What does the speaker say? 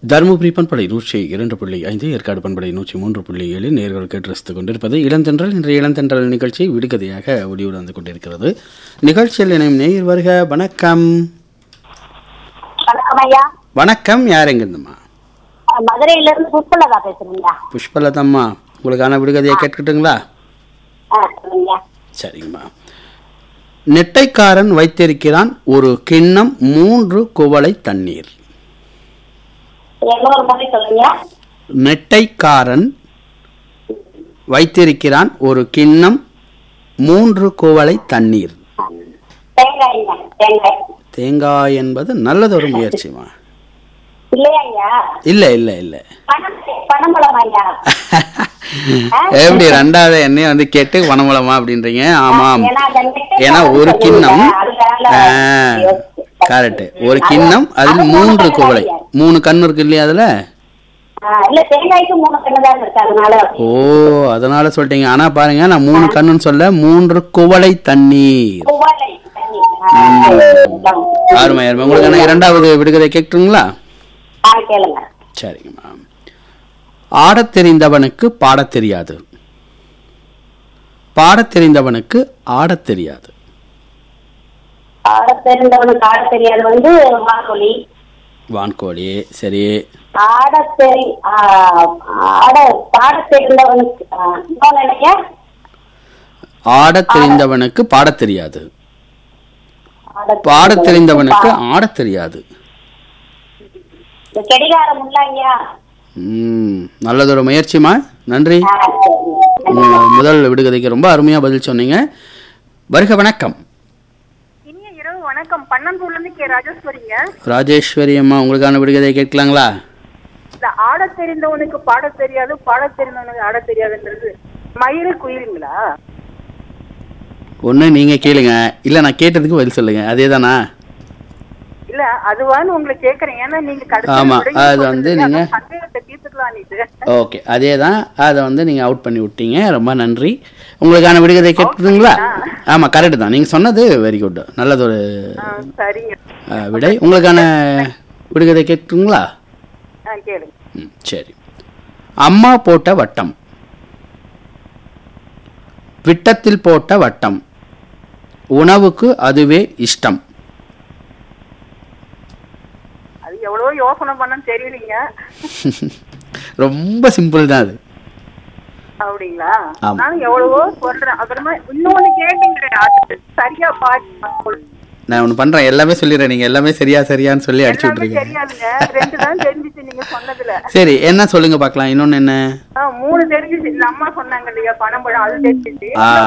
தருமபுரி பண்படை நூற்றி இரண்டு புள்ளி ஐந்து ஏற்காடு பண்படை நூற்றி மூன்று புள்ளி ஏழு நேர்கள் கேட்டு ரசித்துக் கொண்டிருப்பது இளந்தென்றல் இன்றைய இளந்தென்றல் நிகழ்ச்சி விடுகதையாக ஒளியோடு வந்து கொண்டிருக்கிறது நிகழ்ச்சியில் இணையும் நேயர் வருக வணக்கம் வணக்கம் ஐயா வணக்கம் யார் எங்கிருந்துமா மதுரையில இருந்து புஷ்பலதா பேசுறீங்க புஷ்பலதம்மா உங்களுக்கான விடுகதையை கேட்கட்டுங்களா ஆ சொல்லுங்க சரிங்கம்மா நெட்டைக்காரன் வைத்திருக்கிறான் ஒரு கிண்ணம் மூன்று குவளை தண்ணீர் இன்னொரு முறை சொல்லுங்க நெட்டைக்காரன் வைத்திருக்கிறான் ஒரு கிண்ணம் மூன்று குவளை தண்ணீர் தேங்காய்ங்க தேங்காய் தேங்காய் என்பது நல்லதொரு முயற்சிமா இல்லையா ஐயா இல்ல இல்ல இல்ல பணம் பணம்பழம் ஐயா எப்படி ரெண்டாவது என்னையும் வந்து கேட்டு வனமலமா அப்படின்றீங்க ஆமாம் ஏன்னா அந்த நெட்டைக்காரன் ஏன்னா ஒரு சொல்லுங்க, கிண்ணம் அதனால யோசிச்சேன். கரெக்ட் ஒரு கிண்ணம் அதில் அது மூன்று மூணு குவளை தேங்காய். மூணு கண்ணு இருக்கு இல்லையா அதுல ஆ, இல்ல தேங்காய்க்கு மூணு கண்ணு தான் இருக்கு அதனால ஓ அதனால சொல்லிட்டீங்க ஆனா பாருங்க நான் மூணு கண்ணுன்னு சொல்ல மூன்று குவளை தண்ணீர் குவளை தண்ணி. ஆ, அருமை அருமை உங்களுக்கு நான் இரண்டாவது விடுகதை கேட்குங்களா ஆ கேளுங்க சரிங்கம்மா ஆடத் தெரிந்தவனுக்கு பாடத் தெரியாது பாடத் தெரிந்தவனுக்கு ஆடத் தெரியாது ஆட தெரிந்தவனுக்கு ஆட தெரியாது வந்து வானொலி வான்கோழி சரி ஆட தெரி ஆ, ஆட பாட தெரிந்தவனுக்கு ஆ, இன்னொன்னு என்னய்யா? ஆடத் தெரிந்தவனுக்கு பாடத் தெரியாது ஆடத் பாடத் தெரிந்தவனுக்கு ஆடத் தெரியாது இந்த கடிகாரம் உள்ளாங்கயா ம் நல்லதொரு முயற்சிமா நன்றி உங்க முதல் விடுகதைக்கு ரொம்ப அருமையா பதில் சொன்னீங்க வருக வணக்கம் இனிய இரவு வணக்கம் பன்னம்பூர்ல இருந்து கே ராஜேஸ்வரிங்க ராஜேஸ்வரி அம்மா உங்களுக்கான விடுகதை கேட்கலாங்களா இந்த ஆடத் தெரிந்தவனுக்கு பாடத் தெரியாது பாடத் தெரிந்தவனுக்கு ஆடத் தெரியாதுன்றது மயிறு குயிலுங்களா ஒன்று நீங்கள் கேளுங்க இல்லை நான் கேட்டதுக்கு பதில் சொல்லுங்க அதே தானா இல்ல அதுவான்னு உங்களை கேக்குறேன் ஏன்னா நீங்க கடைசியில ஆமா, விடையும் அது சொல்றீங்க. வந்து அதான் நீங்க- சந்தேகத்தை தீர்த்துக்கலான்னுட்டு ஓகே அதே தான் அதை வந்து நீங்கள் அவுட் பண்ணி விட்டீங்க ரொம்ப நன்றி உங்களுக்கான விடுகதை கேட்குதுங்களா ஆமாம் கரெக்டு தான் நீங்கள் சொன்னது வெரி குட் நல்லதொரு ஆ, சரிங்க அஹ், விடை உங்களுக்கான விடுகதை கேட்குங்களா ஆ, கேளுங்க ம் சரி அம்மா போட்ட வட்டம் விட்டத்தில் போட்ட வட்டம் உணவுக்கு அதுவே இஷ்டம் அது எவ்வளவோ யோசனை பண்ணன்னு தெரியலீங்க ரொம்ப சிம்பிள் தான் அது அப்படிங்களா ஆமா. நானும் எவ்வளவோ சொல்றேன் அப்புறமா இன்னொன்னு கேட்டீங்களே அது சரியா பாட்டு நான் ஒன்று பண்ணுறேன் எல்லாமே சொல்லிடுறேன் நீங்கள் எல்லாமே சரியா சரியான்னு சொல்லி அடிச்சு எல்லாமே விட்ருக்கீங்க தெரியாதுங்க ரெண்டு தான் தெரிஞ்சிச்சு நீங்க சொன்னதுல சரி என்ன சொல்லுங்க பார்க்கலாம் இன்னொன்று என்ன ஆ, மூணு தெரிஞ்சிச்சு இந்த அம்மா சொன்னாங்க இல்லையா பணம் பழம் அது தெரிஞ்சிச்சு ஆ